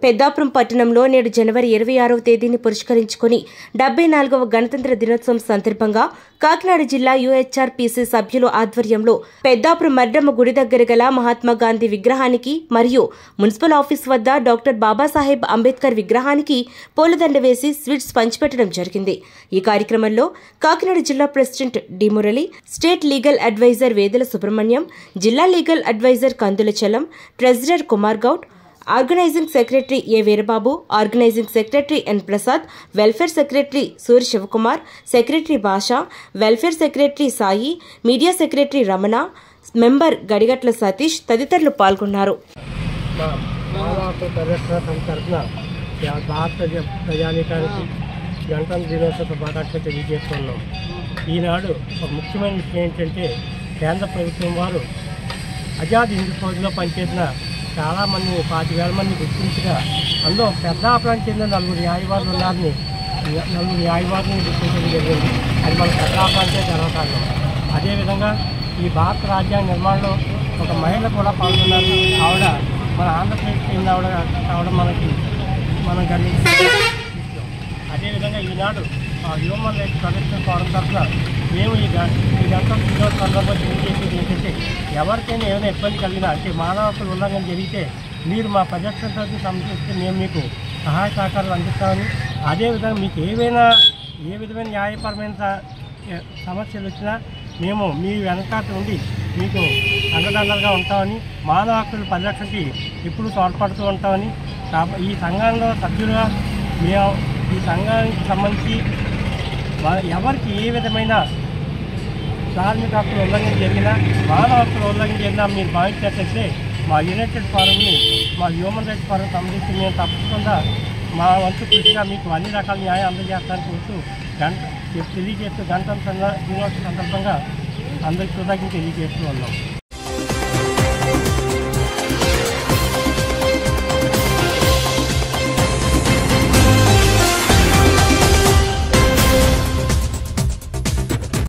పెద్దాపురం పట్టణంలో నేడు జనవరి ఇరవై ఆరవ తేదీని పురస్కరించుకుని డెబ్బై నాలుగవ గణతంత్ర దినోత్సవం సందర్భంగా కాకినాడ జిల్లా యూహెచ్ఆర్పీసీ సభ్యుల ఆధ్వర్యంలో పెద్దాపురం మర్డమ్మ గుడి దగ్గర గల మహాత్మా గాంధీ విగ్రహానికి మరియు మున్సిపల్ ఆఫీస్ వద్ద డాక్టర్ బాబాసాహెబ్ అంబేద్కర్ విగ్రహానికి పూలదండ వేసి స్వీట్స్ పంచిపెట్టడం జరిగింది ఈ కార్యక్రమంలో కాకినాడ జిల్లా president D Murali state legal advisor Vedala Subrahmanyam జిల్లా legal advisor Kandula Chalam treasurer Kumar Goud organising secretary A Veerababu organising secretary N Prasad welfare secretary Surya Sivakumar secretary Basha welfare secretary Sai media secretary Ramana member Gadigatla Satish తదితరులు పాల్గొన్నారు మా మానవత్వ పరిరక్షణ సంస్థ తరఫున యా- భారత ప్రజ- ప్రజానీకానికి గణతంత్ర దినోత్సవ శుభాకాంక్షలు తెలియజేస్తున్నాం ఈనాడు ఒక ముఖ్యమైన విషయం ఏంటంటే కేంద్ర ప్రభుత్వం వారు ఆజాద్ హింద్ ఫౌజ్లో పనిచేసిన చాలామంది పాతి వేల మంది గుర్తించగా అందులో పెద్దాపురానికి చెందిన నలుగురు న్యాయవాదులు ఉన్నారని నలుగురు న్యాయవాదులను గుర్తించడం జరిగింది అది మన పెద్దాపురానికే గర్వకారణం అదేవిధంగా ఈ భారత రాజ్యాంగ నిర్మాణంలో ఒక మహిళ కూడా పాల్గొన్నారు ఆవిడ మన ఆంధ్రప్రదేశ్ చెందిన ఆవిడ కావడం మనకి మనం గర్వించాలి అదేవిధంగా ఈనాడు ఆ హ్యూమన్ రైట్స్ ప్రొటెక్షన్ ఫోరం తరఫున మేము ఈ గ- ఈ గంటల దినోత్సవం సందర్భంగా తెలియజేసేది ఏంటంటే ఎవరికైనా ఏమైనా ఇబ్బంది కలిగినా అంటే మానవ హక్కుల ఉల్లంఘన జరిగితే మీరు మా ప్రజెక్షన్ తరఫున సంబంధిస్తే మేము మీకు సహాయ సహకారాలు అందిస్తామని అదేవిధంగా మీకు ఏవైనా ఏ విధమైన న్యాయపరమైన స- ఏ- సమస్యలు వచ్చినా మేము మీ వెనకాత ఉండి మీకు అండదండలుగా ఉంటామని మానవ హక్కుల పరిరక్షణకి ఎప్పుడు తోడ్పడుతూ ఉంటామని కాబ- ఈ సంఘంలో సభ్యులుగా మేము ఈ సంఘానికి సంబంధించి వా- ఎవరికి ఏ విధమైన ధార్మిక హక్కుల ఉల్లంఘన జరిగినా మానవ హక్కుల ఉల్లంఘన జరిగినా మీరు భావించినట్లయితే మా యునైటెడ్ ఫారంని మా హ్యూమన్ రైట్స్ ఫారం సంబంధించి మేము తప్పకుండా మా వంతు కృషిగా మీకు అన్ని రకాల న్యాయం అందజేస్తానికి కోరుతూ గంట తెలియజేస్తూ గంటల దినోత్సవం సందర్భంగా అందరికీ కృతజ్ఞత తెలియజేస్తూ ఉన్నాం